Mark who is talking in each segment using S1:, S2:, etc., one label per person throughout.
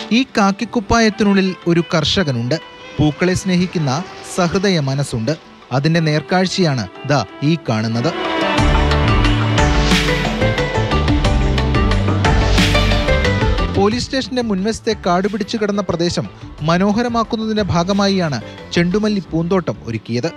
S1: ഈ കാക്കിക്കുപ്പായത്തിനുള്ളിൽ ഒരു കർഷകനുണ്ട് പൂക്കളെ സ്നേഹിക്കുന്ന സഹൃദയ മനസ്സുണ്ട് അതിന്റെ നേർക്കാഴ്ചയാണ് ദാ ഈ കാണുന്നത് പോലീസ് സ്റ്റേഷന്റെ മുൻവശത്തെ കാട് പിടിച്ചു കിടന്ന പ്രദേശം മനോഹരമാക്കുന്നതിന്റെ ഭാഗമായിയാണ് ചെണ്ടുമല്ലി പൂന്തോട്ടം ഒരുക്കിയത്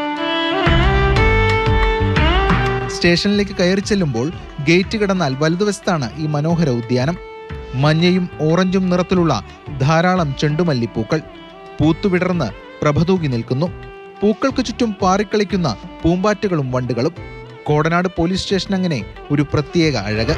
S1: സ്റ്റേഷനിലേക്ക് കയറി ചെല്ലുമ്പോൾ ഗേറ്റ് കിടന്നാൽ വലതുവശത്താണ് ഈ മനോഹര ഉദ്യാനം മഞ്ഞയും ഓറഞ്ചും നിറത്തിലുള്ള ധാരാളം ചെണ്ടുമല്ലിപ്പൂക്കൾ പൂത്തുവിടർന്ന് പ്രഭതൂകി നിൽക്കുന്നു പൂക്കൾക്ക് ചുറ്റും പാറിക്കളിക്കുന്ന പൂമ്പാറ്റകളും വണ്ടുകളും കോടനാട് പോലീസ് സ്റ്റേഷൻ അങ്ങനെ ഒരു പ്രത്യേക അഴക്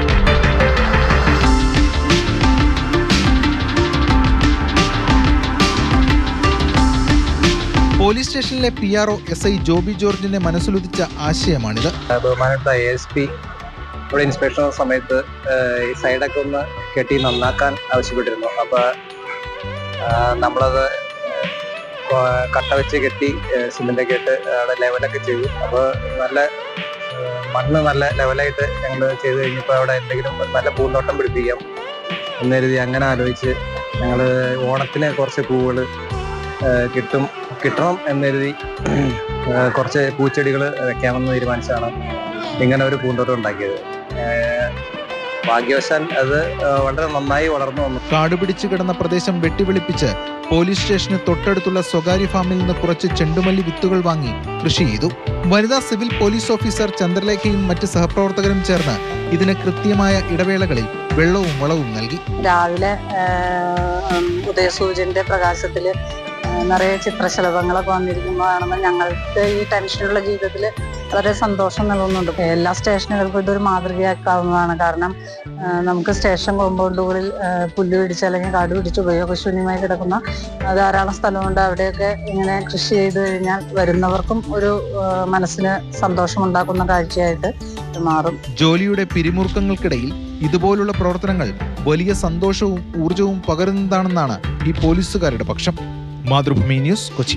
S1: പോലീസ് സ്റ്റേഷനിലെ P R O S I Joby ജോർജിന്റെ മനസ്സിലുദിച്ച ആശയമാണിത്
S2: ബഹുമാനപ്പെട്ട എ എസ് പി ഇവിടെ ഇൻസ്പെക്ഷൻ വന്ന സമയത്ത് ഏഹ്, ഈ സൈഡൊക്കെ ഒന്ന് കെട്ടി നന്നാക്കാൻ ആവശ്യപ്പെട്ടിരുന്നു അപ്പൊ ആഹ്, നമ്മളത് ഏഹ്, കട്ട വെച്ച് കെട്ടി സിമെന്റ് ഒക്കെ ഇട്ട് അവിടെ ലെവലൊക്കെ ചെയ്തു അപ്പോൾ നല്ല ഏഹ്, മണ്ണ് നല്ല ലെവലായിട്ട് ഞങ്ങൾ ചെയ്ത് കഴിഞ്ഞപ്പോൾ അവിടെ എന്തെങ്കിലും ഒരു നല്ല പൂന്തോട്ടം പിടിപ്പിക്കാം എന്ന് കരുതി അങ്ങനെ ആലോചിച്ച് ഞങ്ങൾ ഓണത്തിന് കുറച്ച് പൂവുകൾ കിട്ടും കിട്ടണം എന്ന് കരുതി ഏഹ്, കുറച്ച് പൂച്ചെടികൾ വെക്കാമെന്ന് തീരുമാനിച്ചാണ് ഇങ്ങനെ ഒരു പൂന്തോട്ടം ഉണ്ടാക്കിയത് ഏഹ്, ഭാഗ്യവശാൽ അത് ഏഹ്, വളരെ നന്നായി വളർന്നു വന്നു
S1: കാട് പിടിച്ചു കിടന്ന പ്രദേശം വെട്ടിവെളിപ്പിച്ച് പോലീസ് സ്റ്റേഷന് തൊട്ടടുത്തുള്ള സ്വകാര്യ ഫാമിൽ നിന്ന് കുറച്ച് ചെണ്ടുമല്ലി വിത്തുകൾ വാങ്ങി കൃഷി ചെയ്തു വനിതാ സിവിൽ പോലീസ് ഓഫീസർ ചന്ദ്രലേഖയും മറ്റ് സഹപ്രവർത്തകരും ചേർന്ന് ഇതിന് കൃത്യമായ ഇടവേളകളിൽ വെള്ളവും വളവും നൽകി
S3: രാവിലെ ആഹ്, ഉദയസൂര്യന്റെ പ്രകാശത്തിൽ നിറയെ ചിത്രശലഭങ്ങളൊക്കെ വന്നിരിക്കുമ്പോൾ കാണുമ്പോൾ ഞങ്ങൾക്ക് ഈ ടെൻഷനുള്ള ജീവിതത്തിൽ വളരെ സന്തോഷം നൽകുന്നുണ്ട് എല്ലാ സ്റ്റേഷനുകൾക്കും ഇതൊരു മാതൃകയാക്കാവുന്നതാണ് കാരണം ആഹ്, നമുക്ക് സ്റ്റേഷൻ കോമ്പൗണ്ടുകളിൽ ആഹ്, പുല്ല് പിടിച്ച് അല്ലെങ്കിൽ കാട് പിടിച്ച് ഉപയോഗശൂന്യമായി കിടക്കുന്ന ആഹ്, ധാരാളം സ്ഥലമുണ്ട് അവിടെയൊക്കെ ഇങ്ങനെ കൃഷി ചെയ്ത് കഴിഞ്ഞാൽ വരുന്നവർക്കും ഒരു ആഹ്, മനസ്സിന് സന്തോഷമുണ്ടാക്കുന്ന കാഴ്ചയായിട്ട് ഇത് മാറും
S1: ജോലിയുടെ പിരിമുറുക്കങ്ങൾക്കിടയിൽ ഇതുപോലുള്ള പ്രവർത്തനങ്ങൾ വലിയ സന്തോഷവും ഊർജവും പകരുന്നതാണെന്നാണ് ഈ പോലീസുകാരുടെ പക്ഷം മാതൃഭൂമി ന്യൂസ് കൊച്ചി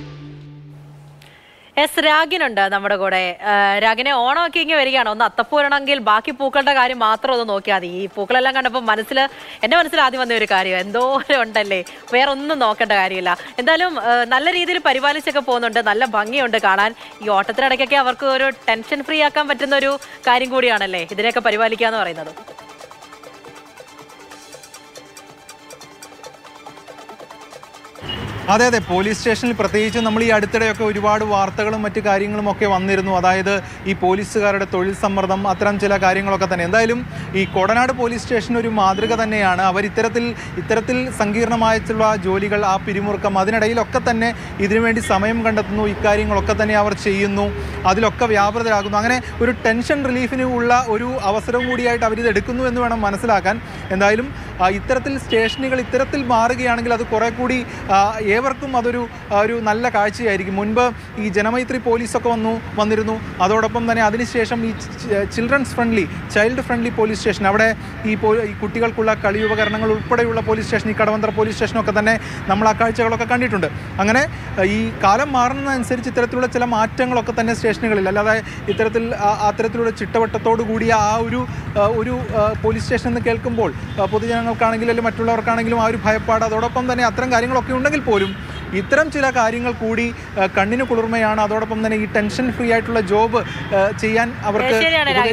S4: എസ് രാഗിനുണ്ട് നമ്മുടെ കൂടെ ആ, രാഗിനെ ഓണമൊക്കെ ഇങ്ങനെ വരികയാണ് ഒന്ന് അത്തപ്പൂ ഇടണമെങ്കിൽ ബാക്കി പൂക്കളുടെ കാര്യം മാത്രം ഒന്ന് നോക്കിയാൽ മതി ഈ പൂക്കളെല്ലാം കണ്ടപ്പോൾ മനസ്സിൽ എൻ്റെ മനസ്സിൽ ആദ്യം വന്ന ഒരു കാര്യം എന്തോരം ഉണ്ടല്ലേ വേറെ ഒന്നും നോക്കേണ്ട കാര്യമില്ല എന്തായാലും ആ, നല്ല രീതിയിൽ പരിപാലിച്ചൊക്കെ പോകുന്നുണ്ട് നല്ല ഭംഗിയുണ്ട് കാണാൻ ഈ ഓട്ടത്തിനിടയ്ക്കൊക്കെ അവർക്ക് ഒരു ടെൻഷൻ ഫ്രീ ആക്കാൻ പറ്റുന്ന ഒരു കാര്യം കൂടിയാണല്ലേ ഇതിനെയൊക്കെ പരിപാലിക്കുക എന്ന് പറയുന്നത്
S5: അതെ അതെ പോലീസ് സ്റ്റേഷനിൽ പ്രത്യേകിച്ച് നമ്മൾ ഈ അടുത്തിടെയൊക്കെ ഒരുപാട് വാർത്തകളും മറ്റു കാര്യങ്ങളും ഒക്കെ വന്നിരുന്നു അതായത് ഈ പോലീസുകാരുടെ തൊഴിൽ സമ്മർദ്ദം അത്തരം ചില കാര്യങ്ങളൊക്കെ തന്നെ എന്തായാലും ഈ കൊടനാട് പോലീസ് സ്റ്റേഷൻ ഒരു മാതൃക തന്നെയാണ് അവർ ഇത്തരത്തിൽ ഇത്തരത്തിൽ സങ്കീർണമായിട്ടുള്ള ജോലികൾ ആ പിരിമുറുക്കം അതിനിടയിലൊക്കെ തന്നെ ഇതിനുവേണ്ടി സമയം കണ്ടെത്തുന്നു ഇക്കാര്യങ്ങളൊക്കെ തന്നെ അവർ ചെയ്യുന്നു അതിലൊക്കെ വ്യാപൃതരാകുന്നു അങ്ങനെ ഒരു ടെൻഷൻ റിലീഫിന് ഉള്ള ഒരു അവസരവും കൂടിയായിട്ട് അവരിത് എടുക്കുന്നു എന്ന് വേണം മനസ്സിലാക്കാൻ എന്തായാലും ആ, ഇത്തരത്തിൽ സ്റ്റേഷനുകൾ ഇത്തരത്തിൽ മാറുകയാണെങ്കിൽ അത് കുറെ കൂടി ആ, ഏവർക്കും അതൊരു ആ, ഒരു നല്ല കാഴ്ചയായിരിക്കും മുൻപ് ഈ ജനമൈത്രി പോലീസൊക്കെ വന്നു വന്നിരുന്നു അതോടൊപ്പം തന്നെ അതിനുശേഷം ഈ children's friendly child friendly police station അവിടെ ഈ പോ ഈ കുട്ടികൾക്കുള്ള കളി ഉപകരണങ്ങൾ ഉൾപ്പെടെയുള്ള പോലീസ് സ്റ്റേഷൻ ഈ കടവന്തറ പോലീസ് സ്റ്റേഷനൊക്കെ തന്നെ നമ്മൾ ആ കാഴ്ചകളൊക്കെ കണ്ടിട്ടുണ്ട് അങ്ങനെ ആ, ഈ കാലം മാറുന്നതനുസരിച്ച് ഇത്തരത്തിലുള്ള ചില മാറ്റങ്ങളൊക്കെ തന്നെ സ്റ്റേഷനുകളിൽ അല്ലാതെ ഇത്തരത്തിൽ ആ- അത്തരത്തിലുള്ള ചിട്ടവട്ടത്തോടു കൂടിയ ആ ഒരു ആ, ഒരു ആ, പോലീസ് സ്റ്റേഷൻ എന്ന് കേൾക്കുമ്പോൾ ആ, പൊതുജനങ്ങൾക്കാണെങ്കിലും അല്ലെങ്കിൽ മറ്റുള്ളവർക്കാണെങ്കിലും ആ ഒരു ഭയപ്പാട് അതോടൊപ്പം തന്നെ അത്തരം കാര്യങ്ങളൊക്കെ ഉണ്ടെങ്കിൽ പോലും ഇത്തരം ചില കാര്യങ്ങൾ കൂടി ആ, കണ്ണിന് കുളിർമയാണ് അതോടൊപ്പം തന്നെ ഈ ടെൻഷൻ ഫ്രീ ആയിട്ടുള്ള ജോബ് ചെയ്യാൻ അവർക്ക്
S4: ശരിയാണ് രാഗി.